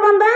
ಬಂದ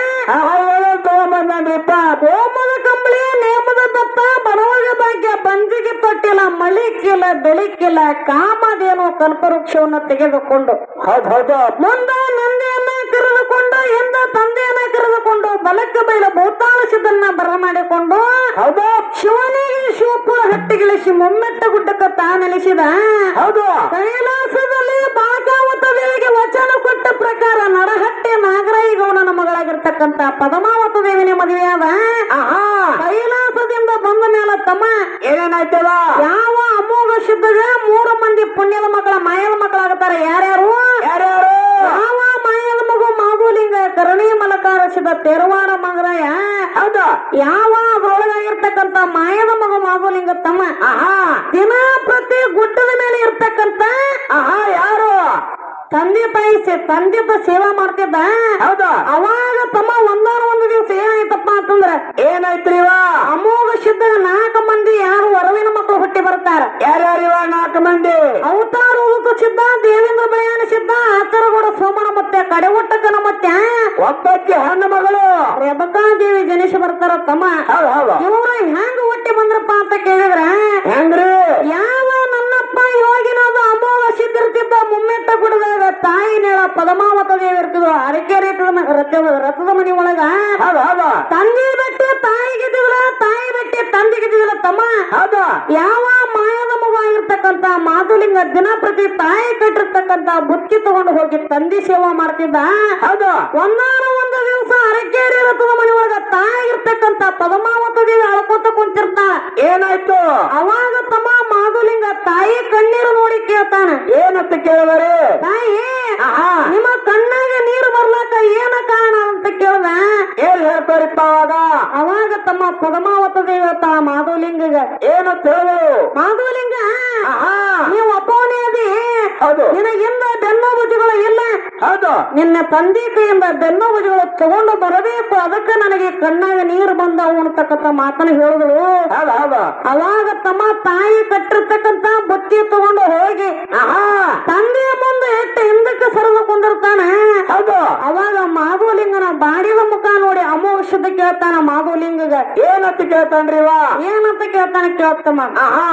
ತಗೊಂಬಂದ್ರಿಪ್ಪ ಹೋಮದ ಕಂಬಳಿ ನೇಮದ ದತ್ತ ಬಡವಗ ಭಾಗ್ಯ ಬಂಜಿಗೆ ತೊಟ್ಟಿಲ್ಲ ಮಳಿಕ್ಕಿಲ್ಲ ಬೆಳಿಕ್ಕಿಲ್ಲ ಕಾಮದೇನು ಕಲ್ಪವೃಕ್ಷವನ್ನು ತೆಗೆದುಕೊಂಡು ಹೌದ್ ಹೌದು ಮುಂದ ನಂದಿಯನ್ನ ಕರೆದುಕೊಂಡು ಹಿಂದ ತಂದೆಯನ್ನ ಕರೆದುಕೊಂಡು ಬಲಕ್ಕೆ ಬೈಲ ಭೂತಾಳ ಸಿದ್ಧನ್ನ ಬರಮಾಡಿಕೊಂಡು ಹೌದು ಶಿವನಿಗೆ ಶಿವಪುರ ಹಟ್ಟಿಗಿಳಿಸಿ ಮುಮ್ಮೆಟ್ಟ ಗುಡ್ಡಕ್ಕ ತಾನೆಲೆಸಿದ ಹೌದು ಕೈಲಾಸದಲ್ಲಿ ಬಾಳಕಾವತ ದೇವಿಗೆ ವಚನ ಕೊಟ್ಟ ಪ್ರಕಾರ ನಡಹಟ್ಟಿ ನಾಗರಾಯಿ ಗೌಡನ ಮಗಳಾಗಿರ್ತಕ್ಕಂತ ಪದಮಾವತ ದೇವಿನ ಮದುವೆಯಾದ ಆಹಾ ಕೈಲಾಸದಿಂದ ಬಂದ ಮೇಲೆ ತಮ್ಮ ಏನೇನಾಯ್ತದ ಯಾವ ಅಮೋಘ ಸಿದ್ಧಗ ಮೂರು ಮಂದಿ ಪುಣ್ಯದ ಮಕ್ಕಳ ಮಾಯದ ಮಕ್ಕಳಾಗುತ್ತಾರೆ ಯಾರ್ಯಾರು ಯಾರ್ಯಾರು ಯಾವ ಮಾಯದ ಮಗು ಮಾಗುಲಿಂಗ ಕರಣಿ ಮಲಕಾರ ಸಿದ್ಧ ತೆರವಾಡ ಮಗರಾಯ ಹೌದು ಯಾವ ಅದ್ರೊಳಗಾಗಿರ್ತಕ್ಕಂತ ಮಾಯದ ಮಗು ಮಾಗುಲಿಂಗ ತಮ್ಮ ಆಹಾ ದಿನ ಪ್ರತಿ ಗುಡ್ಡದ ಮೇಲೆ ಇರ್ತಕ್ಕಂತ ಆಹಾ ಯಾರು ತಂದೆ ತಾಯಿ ಸೇ- ತಂದೆ ತ ಸೇವಾ ಮಾಡ್ತಿದ್ದ ಹೌದು ಅವಾಗ ತಮ್ಮ ಒಂದಾರ ಒಂದು ದಿವಸ ಏನಾಯ್ತಪ್ಪ ಅಂತಂದ್ರ ಏನಾಯ್ತ್ರಿವ ಅಮೋಘ ಸಿದ್ಧ ನಾಲ್ಕು ಮಂದಿ ಯಾರು ವರವಿನ ಮಕ್ಕಳು ಹುಟ್ಟಿ ಬರ್ತಾರ ಯಾರ್ಯಾರಿವ ನಾಲ್ಕು ಮಂದಿ ಅವತಾರ ಉದುಕ ಸಿದ್ಧ ದೇವೇಂದ್ರ ಬಳಿಯಾನ ಸಿದ್ಧ ಆಚಾರಗೌಡ ಸೋಮನ ಮತ್ತೆ ಕಡೆಗೊಟ್ಟಕನ ಮತ್ತೆ ಒಬ್ಬಕ್ಕೆ ಹೆಣ್ಣು ಮಗಳು ರೇಬಕಾದೇವಿ ಜನಿಸಿ ಬರ್ತಾರ ತಮ್ಮ ಹೌದು ಹೌದು ಇವ್ರು ಹೆಂಗ ಹುಟ್ಟಿ ಬಂದ್ರಪ್ಪ ಅಂತ ಕೇಳಿದ್ರ ಹೆಂಗ್ರಿ ಯಾವ ನನ್ನಪ್ಪ ಯೋಗಿನಾದ ಅಮೋಘ ಸಿದ್ಧಿರ್ತಿದ್ದ ಮುಮ್ಮೆಟ್ಟ ಗುಡದಾಗ ತಾಯಿ ನೇಳ ಪದಮಾವತ ದೇವಿ ಇರ್ತಿದ್ವು ಅರಕೆ ರಥದ ರಥದ ರಥದ ಮನಿ ಒಳಗ ಹೌದು ಹೌದು ತಂದೆ ಬೆಟ್ಟಿ ತಾಯಿ ಗೆದ್ದಿದ್ರ ತಾಯಿ ಬೆಟ್ಟಿ ತಂದೆ ಗೆದ್ದಿದ್ರ ತಮ್ಮ ಹೌದು ಯಾವ ಮಾಯದ ಮಗು ಆಗಿರ್ತಕ್ಕಂತ ಮಾಧುಲಿಂಗ ದಿನ ಪ್ರತಿ ತಾಯಿ ಕಟ್ಟಿರ್ತಕ್ಕಂತ ಬುತ್ತಿ ತಗೊಂಡು ಹೋಗಿ ತಂದೆ ಸೇವಾ ಮಾಡ್ತಿದ್ದ ಹೌದು ಒಂದಾನ ಒಂದು ದಿವಸ ಅರಕೇರಿ ರಥದ ಮನೆ ಒಳಗ ತಾಯಿ ಇರ್ತಕ್ಕಂತ ಪದಮಾವತ ದೇವಿ ಅಳ್ಕೋತ ಕುಂತಿರ್ತಾಳ ಏನಾಯ್ತು ಅವಾಗ ತಮ್ಮ ಮಾಧುಲಿಂಗ ತಾಯಿ ಕಣ್ಣೀರು ನೋಡಿ ಕೇಳ್ತಾನ ಏನಂತ ಕೇಳಿದ್ರಿ ತಾಯಿ ಆಹಾ ನಿಮ್ಮ ಕಣ್ಣಾಗ ನೀರು ಬರ್ಲಾಕ ಏನ ಕಾರಣ ಅಂತ ಕೇಳ್ದ ಏನ್ ಹೇಳ್ತಾರಿಪ್ಪ ಅವಾಗ ಅವಾಗ ತಮ್ಮ ಪದಮಾವತ ದೇವಿ ಹೇಳ್ತಾಳ ಮಾಧುಲಿಂಗಗ ಏನಂತ ಹೇಳು ಮಾಧುಲಿಂಗ ಆಹಾ ನೀವು ಅಪ್ಪವನೇ ಅದಿ ಹೌದು ನಿನಗಿಂದ ಬೆನ್ನೋ ಭುಜಗಳು ಇಲ್ಲ ಹೌದು ನಿನ್ನ ತಂದೆ ಕೈಯಿಂದ ಬೆನ್ನೋ ಭುಜಗಳು ತಗೊಂಡು ಬರಬೇಕು ಅದಕ್ಕೆ ನನಗೆ ಕಣ್ಣಾಗ ನೀರು ಬಂದವು ಅಂತಕ್ಕಂಥ ಮಾತನ್ನ ಹೇಳಿದ್ರು ಹೌದು ಹೌದು ಅವಾಗ ತಮ್ಮ ತಾಯಿ ಕಟ್ಟಿರ್ತಕ್ಕಂತ ಬುತ್ತಿ ತಗೊಂಡು ಹೋಗಿ ಆಹಾ ತಂದೆಯ ಮುಂದೆ ಎಟ್ಟು ಹಿಂದಕ್ಕೆ ಸರಿದು ಕುಂದಿರ್ತಾನೆ ಹೌದು ಅವಾಗ ಮಾಧುಲಿಂಗನ ಬಾಡಿದ ಮುಖ ನೋಡಿ ಅಮೋಷದ ಕೇಳ್ತಾನ ಮಾಧುಲಿಂಗಗ ಏನಂತ ಕೇಳ್ತಾನ್ರಿವ ಏನಂತ ಕೇಳ್ತಾನ ಕೇಳ್ತಮ್ಮ ಆಹಾ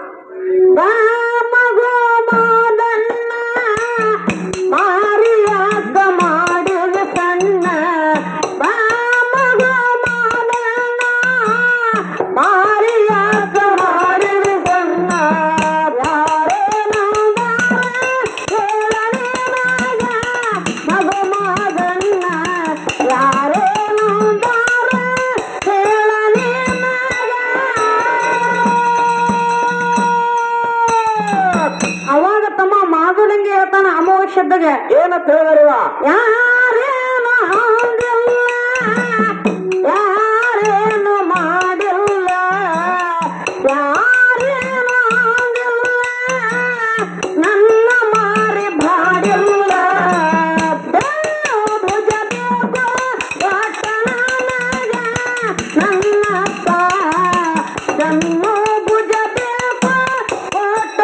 ಬಾ ಮಗು ಮಾದಣ್ಣ ಮಾರಿಯಾಕ ಮಾಡಿದ ಸಣ್ಣ ಬಾ ಮಗು ಮಾದಣ್ಣ ಮಾರಿಯಾಕ ಮಾಡಿದ ಸಣ್ಣ ಯಾರೇ ಮಗು ಮಾದಣ್ಣ ಯಾರೇ ಹೇಳನೇ ಅವಾಗ ತಮ್ಮ ಮಾಧುಲಿಂಗಿ ಹೇಳ್ತಾನ ಅಮೋಘ ಶಬ್ದಗೆ ಏನಂತ ಹೇಳಿದ್ರಿವ ಯಾರೇನು ಅಂದಿಲ್ಲ ಯಾರೇನು ಮಾಡಿಲ್ಲ ಯಾರೇನು ಅಂದಿಲ್ಲ ನನ್ನ ಮಾರಿ ಬಾಡಿಲ್ಲ ಬೆನ್ನು ಭುಜ ಬೇಕು ಒಟ್ಟ ನನಗ ನನ್ನಪ್ಪ ಬೆನ್ನು ಭುಜ ಬೇಕು ಒಟ್ಟ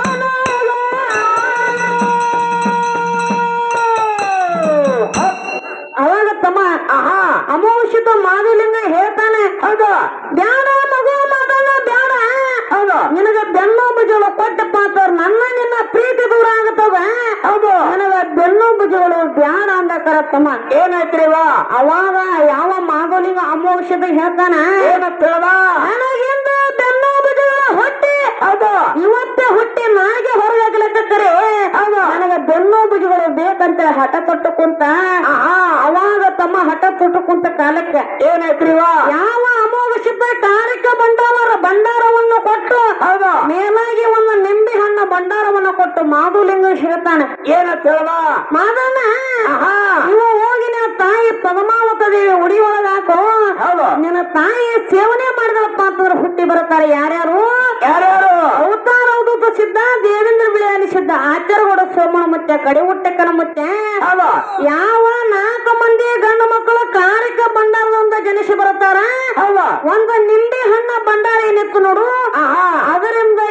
ನನಗ ಅವಾಗ ತಮ್ಮ ಆಹಾ ಅಮೋಷಿತ ಮಾಧುಲಿಂಗ ಹೇಳ್ತಾನೆ ಹೌದು ಬ್ಯಾಡ ಮಗು ಮಾದಣ್ಣ ಬ್ಯಾಡ ಹೌದು ನಿನಗ ಬೆನ್ನು ಭುಜಗಳು ಕೊಟ್ಟಪ್ಪ ಅಂತವ್ರು ನನ್ನ ನಿನ್ನ ಪ್ರೀತಿ ದೂರ ಆಗತ್ತವ ಹೌದು ನನಗ ಬೆನ್ನು ಭುಜಗಳು ಬ್ಯಾಡ ಅಂದಕರ ತಮ್ಮ ಏನಾಯ್ತ್ರಿವ ಅವಾಗ ಯಾವ ಮಾಧುಲಿಂಗ ಅಮೋಷಿತ ಹೇಳ್ತಾನ ಏನಂತ ಹೇಳ್ದ ನನಗಿಂದ ಬೆನ್ನು ಭುಜಗಳ ಹೊಟ್ಟಿ ಹೌದು ಇವತ್ತೇ ಹುಟ್ಟಿ ನಾಗೆ ಹೊರಗಾಗ್ಲಕ್ಕರೆ ಹೌದು. ನನಗ ಬೆನ್ನು ಭುಜಗಳು ಬೇಕಂತ ಹಠ ತೊಟ್ಟು ಕುಂತ ಆಹಾ ಅವಾಗ ತಮ್ಮ ಹಠ ತೊಟ್ಟು ಕುಂತ ಕಾಲಕ್ಕೆ ಏನಾಯ್ತ್ರಿವ ಯಾವ ಅಮೋಘ ಸಿದ್ಧ ಕಾರ್ಯಕ್ಕೆ ಬಂಡಾರ ಭಂಡಾರವನ್ನು ಕೊಟ್ಟು ಹೌದು ಮೇಲಾಗಿ ಒಂದು ನಿಂಬೆ ಹಣ್ಣು ಭಂಡಾರವನ್ನು ಕೊಟ್ಟು ಮಾಧುಲಿಂಗ ಹೇಳ್ತಾನೆ ಏನಂತ ಹೇಳ್ದ ಮಾದಣ್ಣ ಆಹಾ ಇವ ಹೋಗಿ ನಿನ್ನ ತಾಯಿ ಪದ್ಮಾವತ ದೇವಿ ಉಡಿ ಒಳಗಾಕು ಹೌದು ನಿನ್ನ ತಾಯಿ ಸೇವನೆ ಮಾಡಿದಳಪ್ಪ ಅಂತಂದ್ರೆ ಹುಟ್ಟಿ ಬರುತ್ತಾರೆ ಯಾರ್ಯಾರು ಯಾರ್ಯಾರು ಅವತಾರ ಅವಧೂತ ಸಿದ್ಧ ದೇವೇಂದ್ರ ಬಿಳಿಯಾನಿ ಸಿದ್ಧ ಆಚಾರಗೌಡ ಸೋಮನ ಮತ್ತೆ ಕಡೆ ಹುಟ್ಟಕ್ಕನ ಮತ್ತೆ ಹೌದು ಯಾವ ನಾಲ್ಕು ಮಂದಿ ಗಂಡು ಮಕ್ಕಳು ಕಾರಿಕ ಭಂಡಾರದಿಂದ ಜನಿಸಿ ಬರುತ್ತಾರ ಹೌದು ಒಂದು ನಿಂಬೆ ಹಣ್ಣ ಭಂಡಾರ ಏನಿತ್ತು ನೋಡು ಆಹಾ ಅದರಿಂದ ಯಾವ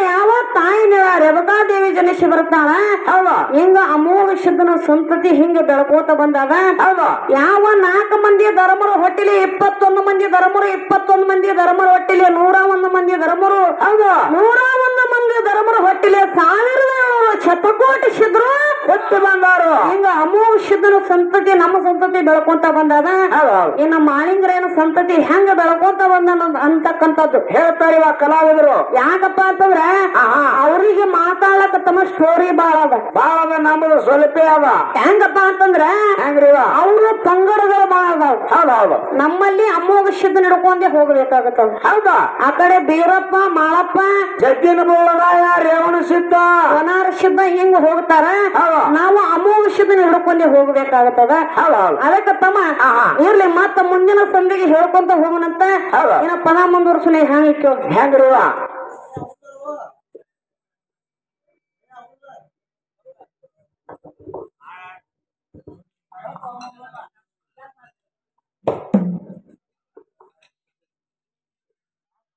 ತಾಯಿ ನೆಳ ರೇವಕಾದೇವಿ ಜನಿಸಿ ಬರ್ತಾಳ ಹೌದು ಹಿಂಗ ಅಮೋಘ ಸಿದ್ಧನ ಸಂತತಿ ಹಿಂಗ ಬೆಳಕೋತ ಬಂದಾಗ ಹೌದು ಯಾವ ನಾಲ್ಕು ಮಂದಿ ಧರ್ಮರು ಹೊಟ್ಟಿಲಿ ಇಪ್ಪತ್ತೊಂದು ಮಂದಿ ಧರ್ಮರು ಇಪ್ಪತ್ತೊಂದು ಮಂದಿ ಧರ್ಮರು ಹೊಟ್ಟಿಲಿ ನೂರ ಒಂದು ಮಂದಿ ಧರ್ಮರು ಹೌದು ನೂರ ಒಂದು ಮಂದಿ ಧರ್ಮರು ಹೊಟ್ಟಿಲಿ ಸಾವಿರದ ಏಳ್ನೂರು ಶತಕೋಟಿ ಸಿದ್ರು ಹುಟ್ಟಿ ಬಂದಾರು ಹಿಂಗ ಅಮೋಘ ಸಿದ್ಧನ ಸಂತತಿ ನಮ್ಮ ಸಂತತಿ ಬೆಳ್ಕೊಂತ ಬಂದಾಗ ಹೌದು ಹೌದು ಇನ್ನ ಮಾಳಿಂಗ್ರೇನ ಸಂತತಿ ಹೆಂಗ ಬೆಳ್ಕೊಂತ ಬಂದ ಅಂತಕ್ಕಂಥದ್ದು ಹೇಳ್ತಾರೆ ಇವಾಗ ಕಲಾವಿದರು ಯಾಕಪ್ಪ ಅಂತಂದ್ರ ಆಹಾ. ಅವ್ರಿಗೆ ಮಾತಾಡಕ ತಮ್ಮ ಸ್ಟೋರಿ ಬಾಳ ಅದ ಬಾಳ ಅದ ನಮ್ಮದು ಸ್ವಲ್ಪೇ ಅದ ಹೆಂಗಪ್ಪ ಅಂತಂದ್ರ ಹೆಂಗ್ರಿ ಇವ ಅವರು ಪಂಗಡಗಳು ಬಾಳ ಅದಾವ ಹೌದು ಹೌದು ನಮ್ಮಲ್ಲಿ ಅಮೋಘ ಸಿದ್ಧ ನಡ್ಕೊಂಡೇ ಹೋಗ್ಬೇಕಾಗತ್ತದ ಹೌದಾ ಆ ಕಡೆ ಬೀರಪ್ಪ ಮಾಳಪ್ಪ ಜಗ್ಗಿನ ಬೋಳರಾಯ ರೇವಣ ಸಿದ್ಧ ವನಾರ ಸಿದ್ಧ ಹಿಂಗ ಹೋಗ್ತಾರ ಹೌದು. ನಾವು ಅಮೋಘ ಸಿದ್ಧ ಹಿಡ್ಕೊಂಡೇ ಹೋಗ್ಬೇಕಾಗತ್ತದ ಹೌದು ಹೌದು ಅದಕ್ಕ ತಮ್ಮ ಆಹಾ. ಇರ್ಲಿ ಮತ್ತ ಮುಂದಿನ ಸಂದಿಗೆ ಹೇಳ್ಕೊಂತ ಹೋಗೋಣಂತ ಹೌದು. ಇನ್ನ ಪದ ಮುಂದುವರ್ಸನೆ ಹೆಂಗ ಕೇಳಿ ಹೆಂಗ್ರಿ ಇವ